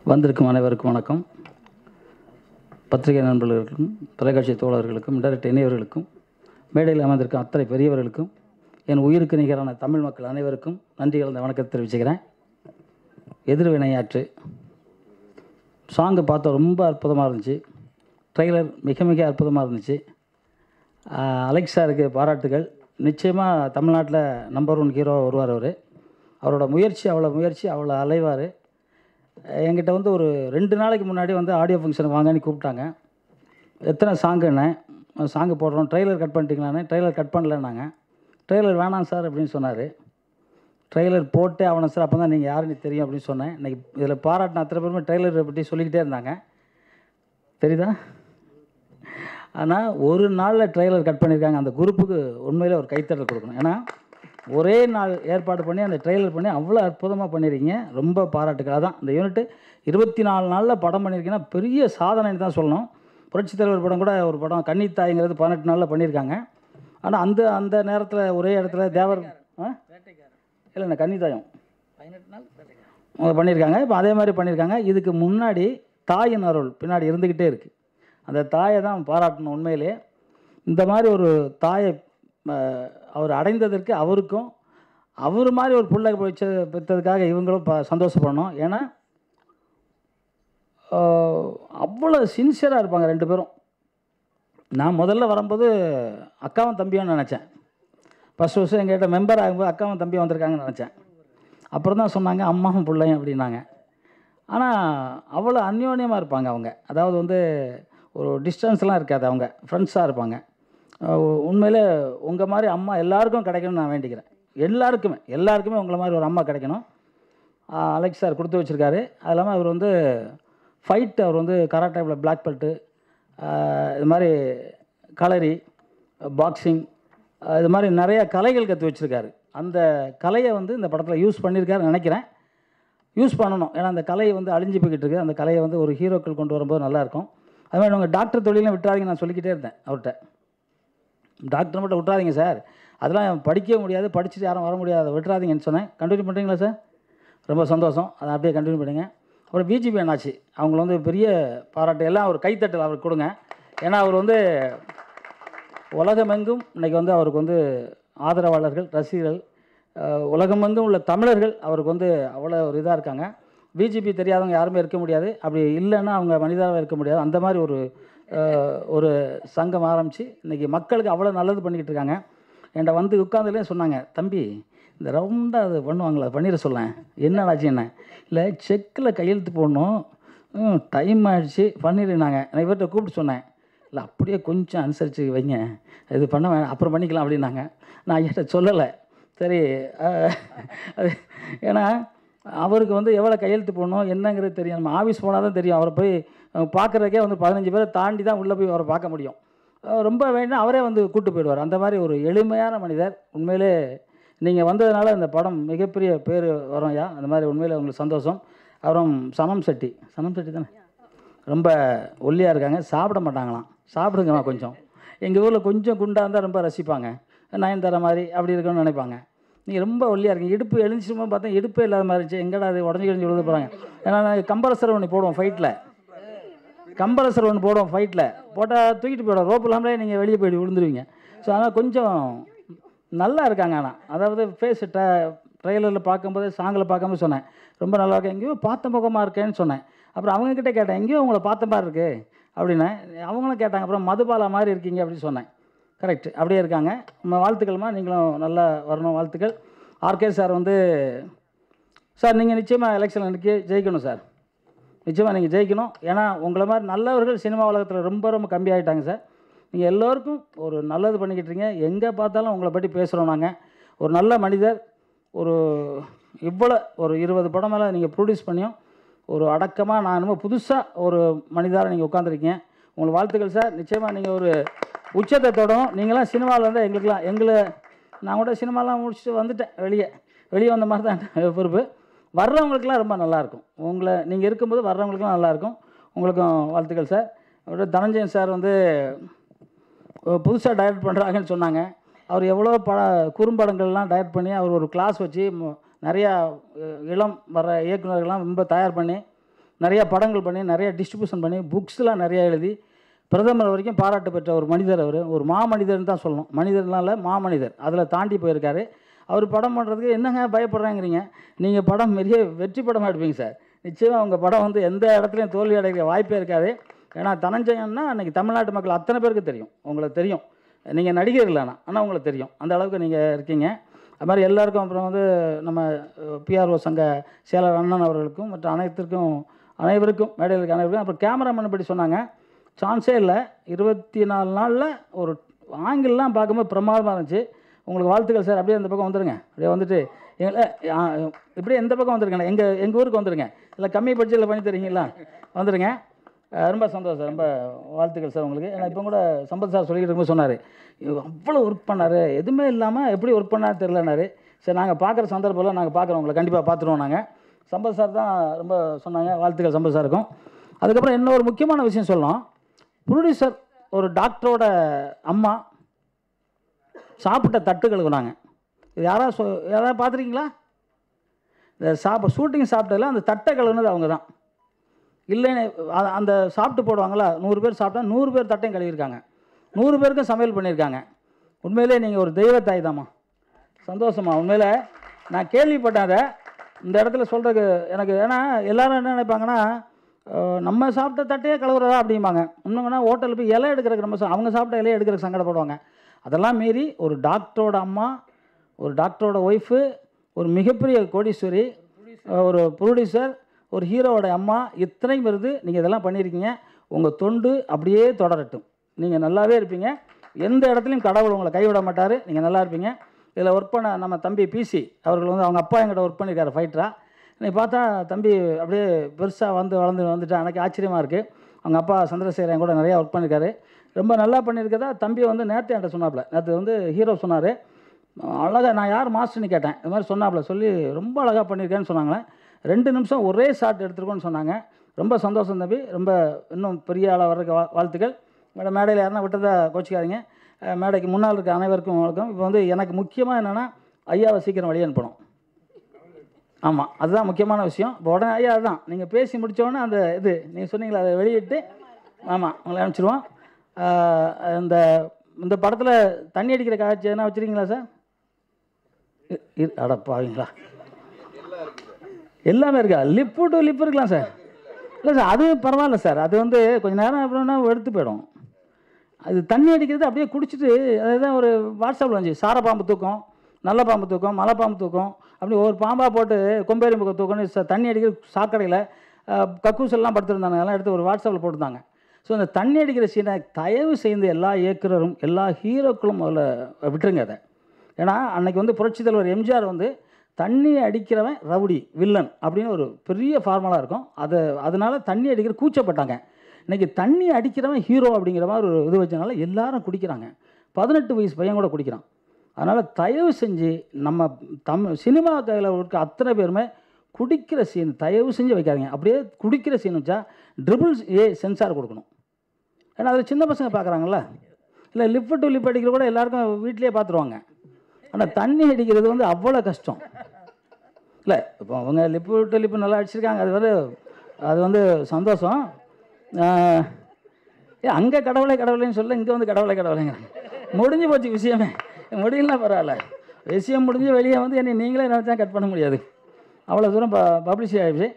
வந்திருக்கும் அனைவருக்கும் வணக்கம் பத்திரிகை நண்பர்களுக்கும் தொலைக்காட்சி தோழர்களுக்கும் இன்டர்நெட் இணையவர்களுக்கும் மேடையில் அமர்ந்திருக்கும் அத்தனை பெரியவர்களுக்கும் என் உயிருக்கு நிகரான தமிழ் மக்கள் அனைவருக்கும் நன்றி கலந்த வணக்கத்தை தெரிவிச்சுக்கிறேன் எதிர்வினையாற்று சாங்கு பார்த்தா ரொம்ப அற்புதமாக இருந்துச்சு ட்ரெய்லர் மிக மிக அற்புதமாக இருந்துச்சு ஆஹ் அலெக்ஸ் சாருக்கு பாராட்டுகள் நிச்சயமாக தமிழ்நாட்டில் நம்பர் ஒன் ஹீரோ வருவார் அவர் அவரோட முயற்சி அவ்வளோ முயற்சி அவ்வளோ அலைவார் என்கிட்ட வந்து ஒரு ரெண்டு நாளைக்கு முன்னாடி வந்து ஆடியோ ஃபங்க்ஷனுக்கு வாங்கன்னு கூப்பிட்டாங்க எத்தனை சாங்குன்னு சாங்கு போடுறோம் ட்ரெய்லர் கட் பண்ணிட்டீங்களான்னு ட்ரெய்லர் கட் பண்ணலன்னாங்க ட்ரெய்லர் வேணாம் சார் அப்படின்னு சொன்னார் ட்ரெய்லர் போட்டே ஆகணும் சார் அப்போ தான் நீங்கள் யாருன்னு தெரியும் அப்படின்னு சொன்னேன் இன்றைக்கி இதில் பாராட்டின அத்தனை பேருமே ட்ரெய்லரை பற்றி சொல்லிக்கிட்டே இருந்தாங்க தெரியுதா ஆனால் ஒரு நாளில் ட்ரெய்லர் கட் பண்ணியிருக்காங்க அந்த குரூப்புக்கு உண்மையிலே ஒரு கைத்தட்டல் கொடுக்கணும் ஏன்னா ஒரே நாள் ஏற்பாடு பண்ணி அந்த ட்ரெய்லர் பண்ணி அவ்வளோ அற்புதமாக பண்ணியிருக்கீங்க ரொம்ப பாராட்டுகள் அதான் இந்த யூனிட்டு இருபத்தி நாலு நாளில் படம் பண்ணியிருக்கீங்கன்னா பெரிய சாதனைன்னு தான் சொல்லணும் புரட்சித் தலைவர் படம் கூட ஒரு படம் கன்னித்தாய்ங்கிறது பதினெட்டு நாளில் பண்ணியிருக்காங்க ஆனால் அந்த அந்த நேரத்தில் ஒரே இடத்துல தேவர் ஆ இல்லைண்ணா கன்னித்தாயம் அவங்க பண்ணியிருக்காங்க இப்போ அதே மாதிரி பண்ணியிருக்காங்க இதுக்கு முன்னாடி தாயின் அருள் பின்னாடி இருந்துக்கிட்டே இருக்குது அந்த தாயை தான் பாராட்டணும் உண்மையிலே இந்த மாதிரி ஒரு தாயை அஹ், அவர் அடைந்ததற்கு அவருக்கும் அவர் மாதிரி ஒரு பிள்ளை வச்ச பெற்றதுக்காக இவங்களும் ப சந்தோஷப்படணும் ஏன்னா அஹ், அவ்வளோ சின்சியராக இருப்பாங்க ரெண்டு பேரும் நான் முதல்ல வரும்போது அக்காவும் தம்பியும் நினச்சேன் ஃபஸ்ட் வருஷம் எங்ககிட்ட மெம்பர் ஆகும்போது அக்காவும் தம்பியும் வந்திருக்காங்கன்னு நினச்சேன் அப்புறம் தான் சொன்னாங்க அம்மாவும் பிள்ளையும் அப்படின்னாங்க ஆனால் அவ்வளோ அந்யோன்யமாக இருப்பாங்க அவங்க அதாவது வந்து ஒரு டிஸ்டன்ஸ்லாம் இருக்காது அவங்க ஃப்ரெண்ட்ஸாக இருப்பாங்க அஹ் உ- உண்மையிலே உங்கள் மாதிரி அம்மா எல்லாருக்கும் கிடைக்கணும்னு நான் வேண்டிக்கிறேன் எல்லாருக்குமே எல்லாருக்குமே உங்களை மாதிரி ஒரு அம்மா கிடைக்கணும் அஹ் அலெக்ஸ் சார் கொடுத்து வச்சுருக்காரு அது இல்லாமல் அவர் வந்து ஃபைட் அவர் வந்து கராட்டேவில் பிளாக் பெல்ட்டு இது மாதிரி கலரி பாக்ஸிங் இது மாதிரி நிறைய கலைகள் கற்று வச்சுருக்காரு அந்த கலையை வந்து இந்த படத்தில் யூஸ் பண்ணியிருக்காருன்னு நினைக்கிறேன் யூஸ் பண்ணணும் ஏன்னா அந்த கலையை வந்து அழிஞ்சு போய்கிட்டு இருக்கு அந்த கலையை வந்து ஒரு ஹீரோக்கள் கொண்டு வரும்போது நல்லாயிருக்கும் அது மாதிரி உங்கள் டாக்டர் தொழிலும் விட்டுறாதீங்க நான் சொல்லிக்கிட்டே இருந்தேன் அவர்கிட்ட டாக்டர் மட்டும் விட்டுறாதீங்க சார் அதெல்லாம் படிக்கவே முடியாது படிச்சுட்டு யாரும் வர முடியாது விட்டுறாதீங்கன்னு சொன்னேன் கண்டினியூ பண்ணுறீங்களா சார் ரொம்ப சந்தோஷம் அதை அப்படியே கண்டினியூ பண்ணுங்க அப்புறம் பிஜிபி என்னாச்சு அவங்கள வந்து பெரிய பாராட்டு எல்லாம் ஒரு கைத்தட்டல் அவருக்கு கொடுங்க ஏன்னா அவர் வந்து உலகமெங்கும் இன்னைக்கு வந்து அவருக்கு வந்து ஆதரவாளர்கள் ரசிகர்கள் அஹ், உலகமெங்கும் உள்ள தமிழர்கள் அவருக்கு வந்து அவ்வளோ ஒரு இதாக இருக்காங்க பிஜேபி தெரியாதவங்க யாருமே இருக்க முடியாது அப்படி இல்லைன்னா அவங்க மனிதராக இருக்க முடியாது அந்த மாதிரி ஒரு அஹ், ஒரு சங்கம் ஆரம்பித்து இன்றைக்கி மக்களுக்கு அவ்வளோ நல்லது பண்ணிக்கிட்டு இருக்காங்க என்கிட்ட வந்து உட்காந்துலே சொன்னாங்க தம்பி இந்த ரவுண்டாக அது பண்ணுவாங்களே பண்ணிட சொல்லேன் என்ன ஆச்சு என்ன இல்லை செக்கில் கையெழுத்து போடணும் ம் டைம் ஆயிடுச்சு பண்ணிடுனாங்க நான் இவர்கிட்ட கூப்பிட்டு சொன்னேன் இல்லை அப்படியே கொஞ்சம் அனுசரித்து வைங்க இது பண்ண வேணாம் அப்புறம் பண்ணிக்கலாம் அப்படின்னாங்க நான் ஐயாட்ட சொல்லலை சரி அஹ், அது ஏன்னா அவருக்கு வந்து எவ்வளோ கையெழுத்து போடணும் என்னங்கிறது தெரியும் நம்ம ஆஃபீஸ் போனால் தான் தெரியும் அவரை போய் அஹ், பார்க்கறதுக்கே வந்து பதினஞ்சு பேரை தாண்டி தான் உள்ளே போய் அவரை பார்க்க முடியும் அஹ், ரொம்ப வேணா அவரே வந்து கூட்டு போயிடுவார் அந்த மாதிரி ஒரு எளிமையான மனிதர் உண்மையிலே நீங்கள் வந்ததுனால இந்த படம் மிகப்பெரிய பேர் வரும் ஐயா அந்த மாதிரி உண்மையில் உங்களுக்கு சந்தோஷம் அப்புறம் சனம் செட்டி சனம் செட்டி தானே ரொம்ப ஒல்லியாக இருக்காங்க சாப்பிட மாட்டாங்களாம் சாப்பிடுங்கம்மா கொஞ்சம் எங்கள் ஊரில் கொஞ்சம் குண்டாக இருந்தால் ரொம்ப ரசிப்பாங்க நயன்தாரா மாதிரி அப்படி இருக்கணும்னு நினைப்பாங்க நீங்கள் ரொம்ப ஒல்லியாக இருக்கீங்க இடுப்பு எழுந்துச்சுமா பார்த்தா இடுப்பே இல்லாத மாதிரி இருந்துச்சு எங்கடா அது உடஞ்சி கிடஞ்சி விழுது போகிறாங்க ஏன்னா நாங்கள் கம்பரசர் ஒன்று போடுவோம் ஃபைட்டில் கம்பரசர் ஒன்று போடுவோம் ஃபைட்டில் போட்டால் தூக்கிட்டு போயிடும் ரோப் இல்லாமலே நீங்கள் வெளியே போயிட்டு விழுந்துருவீங்க ஸோ அதனால் கொஞ்சம் நல்லா இருக்காங்க ஆனால் அதாவது ஃபேஸ் ட ட்ரெய்லரில் பார்க்கும்போது சாங்கில் பார்க்கும்போது சொன்னேன் ரொம்ப நல்லா இருக்கு எங்கேயோ பார்த்த முகமாக இருக்கேன்னு சொன்னேன் அப்புறம் அவங்கக்கிட்ட கேட்டேன் எங்கேயோ உங்களை பார்த்த மாதிரி இருக்கு அப்படின்னேன் அவங்களும் கேட்டாங்க அப்புறம் மதுபாலா மாதிரி இருக்கீங்க அப்படின்னு சொன்னேன் கரெக்ட் அப்படியே இருக்காங்க நம்ம வாழ்த்துக்கள்மா நீங்களும் நல்லா வரணும் வாழ்த்துக்கள் ஆர்கே சார் வந்து சார் நீங்கள் நிச்சயமாக எலெக்ஷனில் நிற்க ஜெயிக்கணும் சார் நிச்சயமாக நீங்கள் ஜெயிக்கணும் ஏன்னா உங்களை மாதிரி நல்லவர்கள் சினிமா உலகத்தில் ரொம்ப ரொம்ப கம்மி ஆகிட்டாங்க சார் நீங்கள் எல்லோருக்கும் ஒரு நல்லது பண்ணிக்கிட்டு இருக்கீங்க எங்கே பார்த்தாலும் உங்களை பற்றி பேசுகிறோம் நாங்கள் ஒரு நல்ல மனிதர் ஒரு இவ்வளோ ஒரு இருபது படம் மேலே நீங்கள் ப்ரொடியூஸ் பண்ணியும் ஒரு அடக்கமாக நான் என்னமோ புதுசாக ஒரு மனிதராக நீங்கள் உட்காந்துருக்கீங்க உங்களுக்கு வாழ்த்துக்கள் சார் நிச்சயமாக நீங்கள் ஒரு உச்சத்தை தொடரும் நீங்களாம் சினிமாவில் வந்து எங்களுக்கெல்லாம் எங்களை நான் கூட சினிமாலாம் முடிச்சுட்டு வந்துட்டேன் வெளியே வெளியே வந்த மாதிரி தான் பொறுப்பு வர்றவங்களுக்குலாம் ரொம்ப நல்லாயிருக்கும் உங்களை நீங்கள் இருக்கும்போது வர்றவங்களுக்குலாம் நல்லாயிருக்கும் உங்களுக்கும் வாழ்த்துக்கள் சார் அப்புறம் தனஞ்சயன் சார் வந்து புதுசாக டைரக்ட் பண்ணுறாங்கன்னு சொன்னாங்க அவர் எவ்வளோ பட குறும்படங்கள்லாம் டைரக்ட் பண்ணி அவர் ஒரு கிளாஸ் வச்சு ம- நிறையா அஹ், இளம் வர இயக்குனர்கள்லாம் ரொம்ப தயார் பண்ணி நிறைய படங்கள் பண்ணி நிறைய டிஸ்ட்ரிபியூஷன் பண்ணி புக்ஸ்லாம் நிறைய எழுதி பிரதமர் வரைக்கும் பாராட்டு பெற்ற ஒரு மனிதர் அவர் ஒரு மாமனிதர்னு தான் சொல்லணும் மனிதர்னால மாமனிதர் அதில் தாண்டி போயிருக்காரு அவர் படம் பண்ணுறதுக்கு என்னங்க பயப்படுறாங்கிறீங்க நீங்கள் படம் பெரிய வெற்றி படமாக எடுப்பீங்க சார் நிச்சயமாக உங்கள் படம் வந்து எந்த இடத்துலையும் தோல்வி அடைகிற வாய்ப்பே இருக்காது ஏன்னா தனஞ்சயன்னா அன்றைக்கி தமிழ்நாட்டு மக்கள் அத்தனை பேருக்கு தெரியும் உங்களுக்கு தெரியும் நீங்கள் நடிகர் இல்லைனா ஆனால் உங்களுக்கு தெரியும் அந்த அளவுக்கு நீங்கள் இருக்கீங்க அது மாதிரி எல்லாருக்கும் அப்புறம் வந்து நம்ம பிஆர்ஓ சங்க செயலர் அண்ணன் அவர்களுக்கும் மற்ற அனைத்திற்கும் அனைவருக்கும் மேடையில் இருக்க அனைவருக்கும் அப்புறம் கேமராமேன் பற்றி சொன்னாங்க சான்ஸே இல்லை இருபத்தி நாலு நாளில் ஒரு ஆங்கிள்லாம் பார்க்கும்போது பிரமாதமாக இருந்துச்சு உங்களுக்கு வாழ்த்துக்கள் சார் அப்படியே அந்த பக்கம் வந்துடுங்க அப்படியே வந்துட்டு எங்களை ஆ, இப்படியே எந்த பக்கம் வந்துருங்க எங்கள் எங்கள் ஊருக்கு வந்துடுங்க இல்லை கம்மி பட்ஜெட்டில் பண்ணி தரீங்களா வந்துடுங்க அஹ் ரொம்ப சந்தோஷம் சார் ரொம்ப வாழ்த்துக்கள் சார் உங்களுக்கு ஏன்னா இப்போ கூட சம்பத் சார் சொல்லிக்கிட்டு இருக்கும்போது சொன்னார் அவ்வளோ ஒர்க் பண்ணார் எதுவுமே இல்லாமல் எப்படி ஒர்க் பண்ணார் தெரிலனாரு சரி நாங்கள் பார்க்குற சந்தர்ப்பத்தில் நாங்கள் பார்க்குறோம் உங்களை கண்டிப்பாக பார்த்துருவோம் நாங்கள் சம்பத் சார் தான் ரொம்ப சொன்னாங்க வாழ்த்துக்கள் சம்பத் சாருக்கும் அதுக்கப்புறம் இன்னொரு முக்கியமான விஷயம் சொல்லணும் ப்ரொடியூசர் ஒரு டாக்டரோட அம்மா சாப்பிட்ட தட்டு கழுவுனாங்க இது யாராவது சொ யாராவது பார்த்துருக்கீங்களா இந்த சாப்ப ஷூட்டிங் சாப்பிட்டதில் அந்த தட்டை கழுவுனது அவங்க தான் இல்லைன்னு அ- அந்த சாப்பிட்டு போடுவாங்களா நூறு பேர் சாப்பிட்டா நூறு பேர் தட்டையும் கழுவிருக்காங்க நூறு பேருக்கும் சமையல் பண்ணியிருக்காங்க உண்மையிலே நீங்கள் ஒரு தெய்வ தாய் தாம்மா சந்தோஷமா உண்மையில் நான் கேள்விப்பட்டேன் அதை இந்த இடத்துல சொல்கிறதுக்கு எனக்கு ஏன்னா எல்லாரும் என்ன நினைப்பாங்கன்னா அஹ், நம்ம சாப்பிட்ட தட்டையே கழுவுறதா அப்படிம்பாங்க இன்னொன்னா ஹோட்டலில் போய் இலை எடுக்கிறதுக்கு நம்ம சா- அவங்க சாப்பிட்ட இலையை எடுக்கிறதுக்கு சங்கடப்படுவாங்க அதெல்லாம் மீறி ஒரு டாக்டரோட அம்மா ஒரு டாக்டரோட ஒய்ஃபு ஒரு மிகப்பெரிய கோடீஸ்வரி அஹ், ஒரு ப்ரொடியூசர் ஒரு ஹீரோவோட அம்மா இத்தனையும் வருது நீங்கள் இதெல்லாம் பண்ணியிருக்கீங்க உங்கள் தொண்டு அப்படியே தொடரட்டும் நீங்கள் நல்லாவே இருப்பீங்க எந்த இடத்துலையும் கடவுள் உங்களை கைவிட மாட்டார் நீங்கள் நல்லா இருப்பீங்க இதில் ஒர்க் பண்ண நம்ம தம்பி பிசி அவர்கள் வந்து அவங்க அப்பா என்கிட்ட ஒர்க் பண்ணியிருக்காரு ஃபைட்டரா இன்னைக்கு பார்த்தா தம்பி அப்படியே பெருசாக வந்து வளர்ந்து வந்துட்டு எனக்கு ஆச்சரியமாக இருக்குது அவங்க அப்பா சந்திரசேகரன் கூட நிறையா ஒர்க் பண்ணியிருக்காரு ரொம்ப நல்லா பண்ணியிருக்கதா தம்பி வந்து நேற்று என்கிட்ட சொன்னாப்புல நேற்று வந்து ஹீரோ சொன்னார் அழகாக நான் யார் மாஸ்டர்னு கேட்டேன் இது மாதிரி சொன்னாப்புல சொல்லி ரொம்ப அழகாக பண்ணியிருக்கேன்னு சொன்னாங்களே ரெண்டு நிமிஷம் ஒரே ஷாட் எடுத்துருக்கோன்னு சொன்னாங்க ரொம்ப சந்தோஷம் தம்பி ரொம்ப இன்னும் பெரிய ஆளாக வர்றதுக்கு வா- வாழ்த்துக்கள் மேடம் மேடையில் யாருன்னா விட்டதா கோச்சிக்காதீங்க அஹ் மேடைக்கு முன்னால் இருக்க அனைவருக்கும் வணக்கம் இப்போ வந்து எனக்கு முக்கியமாக என்னென்னா ஐயாவை சீக்கிரம் வழி அனுப்பணும் ஆமாம் அதுதான் முக்கியமான விஷயம் இப்போ உடனே ஐயா அதுதான் நீங்கள் பேசி முடித்தோடனே அந்த இது நீங்கள் சொன்னீங்களா அதை வெளியிட்டு ஆமாம் உங்களை அனுப்பிச்சிடுவோம் ஆஹ் இந்த இந்த படத்தில் தண்ணி அடிக்கிற காட்சி எதனா வச்சுருக்கீங்களா சார் இ- இ- அட பாவீங்களா எல்லாமே இருக்கா லிப்பு டு லிப் இருக்கலாம் சார் இல்லை சார் அது பரவாயில்ல சார் அது வந்து கொஞ்ச நேரம் அப்புறம்னா எடுத்து போயிடும் அது தண்ணி அடிக்கிறது அப்படியே குடிச்சிட்டு அதுதான் ஒரு வாட்ஸ்அப்பில் வந்துச்சு சார பாம்பு தூக்கம் நல்ல பாம்பு தூக்கம் மலை பாம்பு தூக்கம் அப்படி ஒவ்வொரு பாம்பாக போட்டு கொம்பேரி முகம் தூக்கம்னு ச- தண்ணி அடிக்கிறது சாக்கடையில் கக்கூஸ் எல்லாம் படுத்துருந்தாங்க அதெல்லாம் எடுத்து ஒரு வாட்ஸ்அப்பில் போட்டிருந்தாங்க ஸோ அந்த தண்ணி அடிக்கிற சீனை தயவு செய்து எல்லா இயக்குனரும் எல்லா ஹீரோக்களும் முதல்ல விட்டுருங்க அதை ஏன்னா அன்னைக்கு வந்து புரட்சித் தலைவர் எம்ஜிஆர் வந்து தண்ணி அடிக்கிறவன் ரவுடி வில்லன் அப்படின்னு ஒரு பெரிய ஃபார்முலா இருக்கும் அதை அதனால தண்ணி அடிக்கிற கூச்சப்பட்டாங்க இன்னைக்கு தண்ணி அடிக்கிறவன் ஹீரோ அப்படிங்கிற மாதிரி ஒரு இது வச்சனால எல்லாரும் குடிக்கிறாங்க பதினெட்டு வயசு பையன் கூட குடிக்கிறான் அதனால் தயவு செஞ்சு நம்ம தமிழ் சினிமா கையில் இருக்க அத்தனை பேருமே குடிக்கிற சீன் தயவு செஞ்சு வைக்காதீங்க அப்படியே குடிக்கிற சீன் வச்சா ட்ரிபிள் ஏ சென்சார் கொடுக்கணும் ஏன்னா அதில் சின்ன பசங்க பார்க்குறாங்கல்ல இல்லை லிப் டு லிப் அடிக்கிற கூட எல்லாருக்கும் வீட்டிலேயே பார்த்துருவாங்க ஆனால் தண்ணி அடிக்கிறது வந்து அவ்வளோ கஷ்டம் இல்லை இப்போ அவங்க லிப்பு டு லிப்பு நல்லா அடிச்சிருக்காங்க அது வந்து அது வந்து சந்தோஷம் ஆஹ், ஏ அங்கே கடவுளை கடவுளைன்னு சொல்ல இங்கே வந்து கடவுளை கடவுளைங்க முடிஞ்சு போச்சு விஷயமே முடியலாம் பரவாயில்ல விஷயம் முடிஞ்சு வெளியே வந்து என்னை நீங்களே நினச்சா கட் பண்ண முடியாது அவ்வளோ தூரம் ப பப்ளிஷ் ஆகிடுச்சு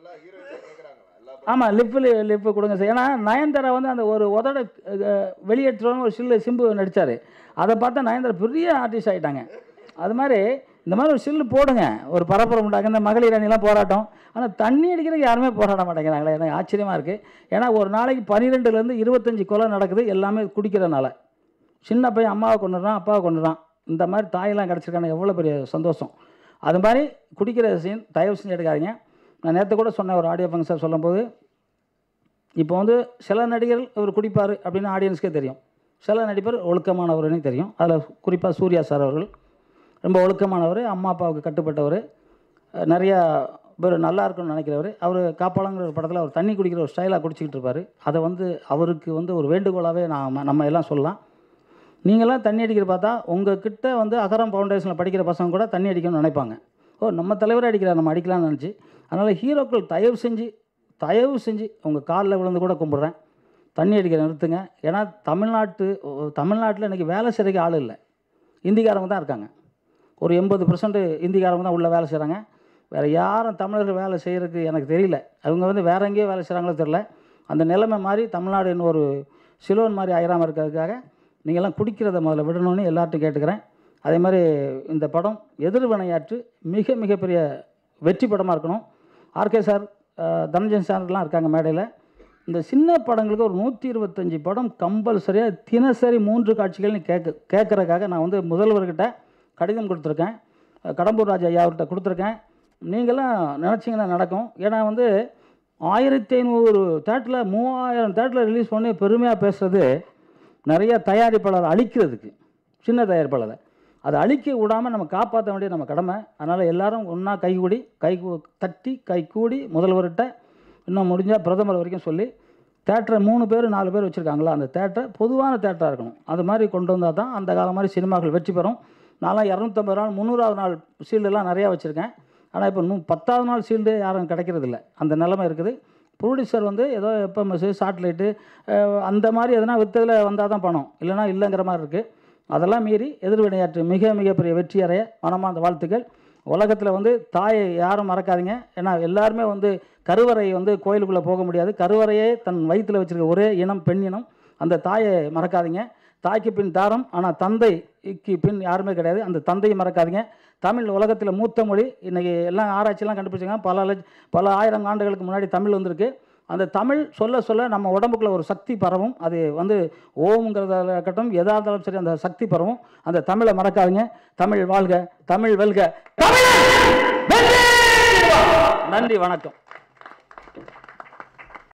ஆமாம் லிப்பு லிப்பு கொடுங்க சார் ஏன்னா நயன்தாரா வந்து அந்த ஒரு உதட வெளியேற்றுறவங்க ஒரு சில்லு சிம்பு நடித்தார் அதை பார்த்தா நயன்தாரா பெரிய ஆர்டிஸ்ட் ஆகிட்டாங்க அது மாதிரி இந்த மாதிரி ஒரு சில்லு போடுங்க ஒரு பரப்புரம் உண்டாங்க இந்த மகளிர் அணிலாம் போராட்டம் ஆனால் தண்ணி அடிக்கிறதுக்கு யாருமே போராட மாட்டேங்கிறாங்களே எனக்கு ஆச்சரியமாக இருக்குது ஏன்னா ஒரு நாளைக்கு பன்னிரெண்டுலேருந்து இருபத்தஞ்சி கொலை நடக்குது எல்லாமே குடிக்கிறனால சின்ன பையன் அம்மாவை கொண்டுறான் அப்பாவை கொண்டுறான் இந்த மாதிரி தாயெல்லாம் கிடச்சிருக்காங்க எவ்வளோ பெரிய சந்தோஷம் அது மாதிரி குடிக்கிற சீன் தயவு செஞ்சு எடுக்காதீங்க நான் நேற்று கூட சொன்னேன் ஒரு ஆடியோ ஃபங்க்ஷன் சொல்லும்போது இப்போ வந்து சில நடிகர்கள் இவர் குடிப்பார் அப்படின்னு ஆடியன்ஸ்க்கே தெரியும் சில நடிகர் ஒழுக்கமானவர்னு தெரியும் அதில் குறிப்பாக சூர்யா சார் அவர்கள் ரொம்ப ஒழுக்கமானவர் அம்மா அப்பாவுக்கு கட்டுப்பட்டவர் அஹ் நிறையா பேர் நல்லா இருக்கும்னு நினைக்கிறவர் அவர் காப்பாளங்கிற ஒரு படத்தில் அவர் தண்ணி குடிக்கிற ஒரு ஸ்டைலாக குடிச்சிக்கிட்டு இருப்பார் அதை வந்து அவருக்கு வந்து ஒரு வேண்டுகோளாகவே நாம் நம்ம எல்லாம் சொல்லலாம் நீங்களாம் தண்ணி அடிக்கிற பார்த்தா உங்ககிட்ட வந்து அகரம் ஃபவுண்டேஷனில் படிக்கிற பசங்க கூட தண்ணி அடிக்கணும்னு நினைப்பாங்க ஓ நம்ம தலைவரே அடிக்கிறார் நம்ம அடிக்கலாம்னு நினச்சி அதனால் ஹீரோக்கள் தயவு செஞ்சு தயவு செஞ்சு உங்கள் காலில் விழுந்து கூட கும்பிட்றேன் தண்ணி அடிக்க நிறுத்துங்க ஏன்னா தமிழ்நாட்டு தமிழ்நாட்டில் இன்றைக்கி வேலை செய்கிறதுக்கு ஆள் இல்லை இந்திக்காரங்க தான் இருக்காங்க ஒரு எண்பது பர்சன்ட் இந்திக்காரங்க தான் உள்ளே வேலை செய்கிறாங்க வேறு யாரும் தமிழர்கள் வேலை செய்கிறதுக்கு எனக்கு தெரியல அவங்க வந்து வேற எங்கேயோ வேலை செய்கிறாங்களோ தெரில அந்த நிலைமை மாதிரி தமிழ்நாடு இன்னும் ஒரு சிலோன் மாதிரி ஆயிராமல் இருக்கிறதுக்காக நீங்கள்லாம் குடிக்கிறத முதல்ல விடணும்னு எல்லார்ட்டும் கேட்டுக்கிறேன் அதே மாதிரி இந்த படம் எதிர்வினையாற்று மிக மிகப்பெரிய வெற்றி படமாக இருக்கணும் ஆர்கே சார் அஹ், தனஞ்சன் சார்லாம் இருக்காங்க மேடையில் இந்த சின்ன படங்களுக்கு ஒரு நூற்றி இருபத்தஞ்சி படம் கம்பல்சரியாக தினசரி மூன்று காட்சிகள்னு கேட்க கேட்குறதுக்காக நான் வந்து முதல்வர்கிட்ட கடிதம் கொடுத்துருக்கேன் அஹ், கடம்பூர் ராஜா ஐயா அவர்கிட்ட கொடுத்துருக்கேன் நீங்களாம் நினச்சிங்கன்னா நடக்கும் ஏன்னா வந்து ஆயிரத்தி ஐநூறு தேட்டரில் மூவாயிரம் தேட்டரில் ரிலீஸ் பண்ணி பெருமையாக பேசுகிறது நிறைய தயாரிப்பாளர் அழிக்கிறதுக்கு சின்ன தயாரிப்பாளரை அதை அழிக்க விடாமல் நம்ம காப்பாற்ற வேண்டிய நம்ம கடமை அதனால் எல்லாரும் ஒன்றா கைகூடி கை கூ- தட்டி கை கூடி முதல்வர்கிட்ட இன்னும் முடிஞ்சால் பிரதமர் வரைக்கும் சொல்லி தேட்டரை மூணு பேர் நாலு பேர் வச்சுருக்காங்களா அந்த தேட்டரை பொதுவான தேட்டராக இருக்கணும் அது மாதிரி கொண்டு வந்தால் தான் அந்த காலம் மாதிரி சினிமாக்கள் வெற்றி பெறும் நான்லாம் இரநூத்தம்பது நாள் முந்நூறாவது நாள் சீல்டெல்லாம் நிறையா வச்சுருக்கேன் ஆனால் இப்போ நூ பத்தாவது நாள் சீல்டு யாரும் கிடைக்கிறது இல்ல அந்த நிலைமை இருக்குது ப்ரொடியூசர் வந்து ஏதோ எப்எம்எஸ் சாட்டிலைட்டு அந்த மாதிரி எதனா வித்ததில் வந்தால் தான் பணம் இல்லைன்னா இல்லைங்கிற மாதிரி இருக்குது அதெல்லாம் மீறி எதிர்வினையாற்று மிக மிகப்பெரிய வெற்றி அடைய மனமார்ந்த வாழ்த்துக்கள் உலகத்தில் வந்து தாயை யாரும் மறக்காதீங்க ஏன்னா எல்லாருமே வந்து கருவறை வந்து கோயிலுக்குள்ளே போக முடியாது கருவறையே தன் வயிற்றில் வச்சிருக்க ஒரே இனம் பெண் இனம் அந்த தாயை மறக்காதீங்க தாய்க்கு பின் தாரம் ஆனால் தந்தைக்கு பின் யாருமே கிடையாது அந்த தந்தையை மறக்காதீங்க தமிழ் உலகத்தில் மூத்த மொழி இன்றைக்கி எல்லாம் ஆராய்ச்சிலாம் கண்டுபிடிச்சாங்க பல லட்ச பல ஆயிரம் ஆண்டுகளுக்கு முன்னாடி தமிழ் வந்திருக்கு அந்த தமிழ் சொல்ல சொல்ல நம்ம உடம்புக்குள்ள ஒரு சக்தி பரவும் அது வந்து ஓம்ங்கிறதால இருக்கட்டும் எதா இருந்தாலும் சரி அந்த சக்தி பரவும் அந்த தமிழை மறக்காதீங்க தமிழ் வாழ்க தமிழ் வெல்க தமிழன் வெற்றி! நன்றி வணக்கம்